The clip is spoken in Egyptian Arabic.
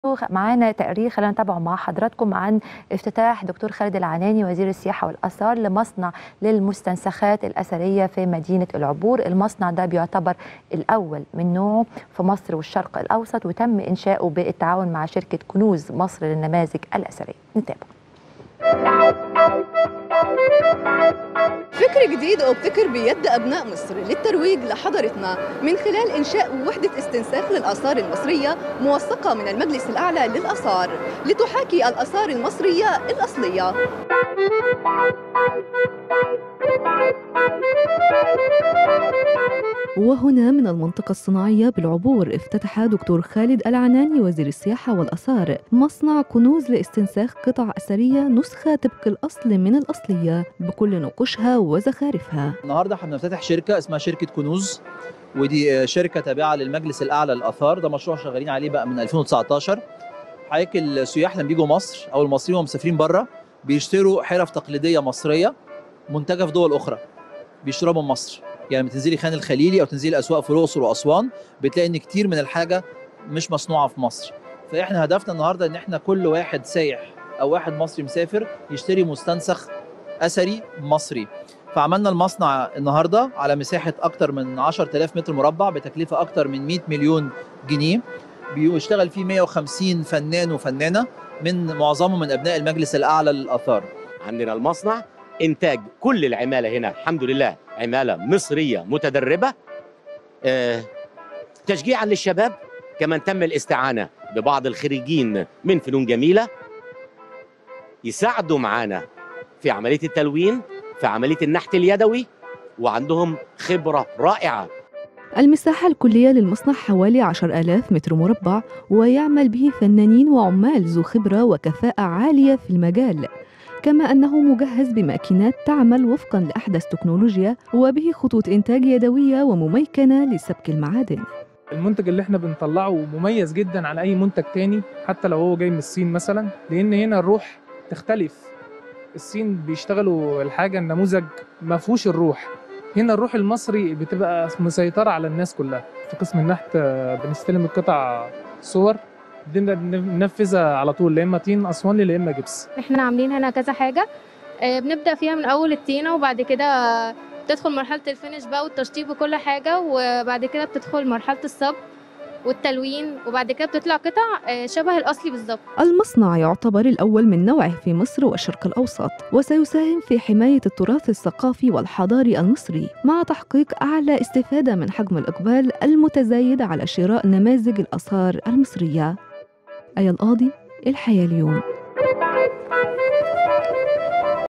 معانا تقرير خلينا نتابعه مع حضراتكم عن افتتاح دكتور خالد العناني وزير السياحة والآثار لمصنع للمستنسخات الأثرية في مدينة العبور المصنع ده بيعتبر الأول من نوعه في مصر والشرق الأوسط وتم إنشاؤه بالتعاون مع شركة كنوز مصر للنماذج الأثرية نتابع فكر جديد وابتكر بيد أبناء مصر للترويج لحضارتنا من خلال إنشاء وحدة استنساخ للآثار المصرية موثقة من المجلس الأعلى للآثار لتحاكي الآثار المصرية الأصلية وهنا من المنطقة الصناعية بالعبور افتتح دكتور خالد العناني وزير السياحة والآثار مصنع كنوز لاستنساخ قطع أثرية نسخة طبق الأصل من الأصلية بكل نقوشها وزخارفها النهارده احنا بنفتتح شركه اسمها شركه كنوز ودي شركه تابعه للمجلس الاعلى للاثار ده مشروع شغالين عليه بقى من 2019 حضرتك السياح لما بيجوا مصر او المصريين وهم مسافرين بره بيشتروا حرف تقليديه مصريه منتجه في دول اخرى بيشتروها من مصر يعني لما تنزلي خان الخليلي او تنزلي اسواق في الاقصر واسوان بتلاقي ان كتير من الحاجه مش مصنوعه في مصر فاحنا هدفنا النهارده ان احنا كل واحد سايح او واحد مصري مسافر يشتري مستنسخ اثري مصري فعملنا المصنع النهارده على مساحه اكتر من 10000 متر مربع بتكلفه اكتر من 100 مليون جنيه بيشتغل فيه 150 فنان وفنانه من معظمهم من ابناء المجلس الاعلى للاثار عندنا المصنع انتاج كل العماله هنا الحمد لله عماله مصريه متدربه آه، تشجيعا للشباب كمان تم الاستعانه ببعض الخريجين من فنون جميله يساعدوا معانا في عمليه التلوين في عمليه النحت اليدوي وعندهم خبره رائعه المساحة الكلية للمصنع حوالي 10,000 متر مربع ويعمل به فنانين وعمال ذو خبرة وكفاءة عالية في المجال كما أنه مجهز بماكينات تعمل وفقا لأحدث تكنولوجيا وبه خطوط إنتاج يدوية ومميكنة لسبك المعادن المنتج اللي احنا بنطلعه مميز جدا عن اي منتج تاني حتى لو هو جاي من الصين مثلا لان هنا الروح تختلف الصين بيشتغلوا الحاجه النموذج ما فيهوش الروح هنا الروح المصري بتبقى مسيطره على الناس كلها في قسم النحت آه، بنستلم القطع صور بدنا ننفذها على طول لا اما طين اسواني لا اما جبس احنا عاملين هنا كذا حاجة آه، بنبدأ فيها من أول الطينة وبعد كده بتدخل مرحلة الفينش بقى والتشطيب وكل حاجة وبعد كده بتدخل مرحلة الصب والتلوين وبعد كده بتطلع قطع آه، شبه الأصلي بالظبط المصنع يعتبر الأول من نوعه في مصر والشرق الأوسط وسيساهم في حماية التراث الثقافي والحضاري المصري مع تحقيق أعلى استفادة من حجم الإقبال المتزايد على شراء نماذج الآثار المصرية آية القاضي الحياة اليوم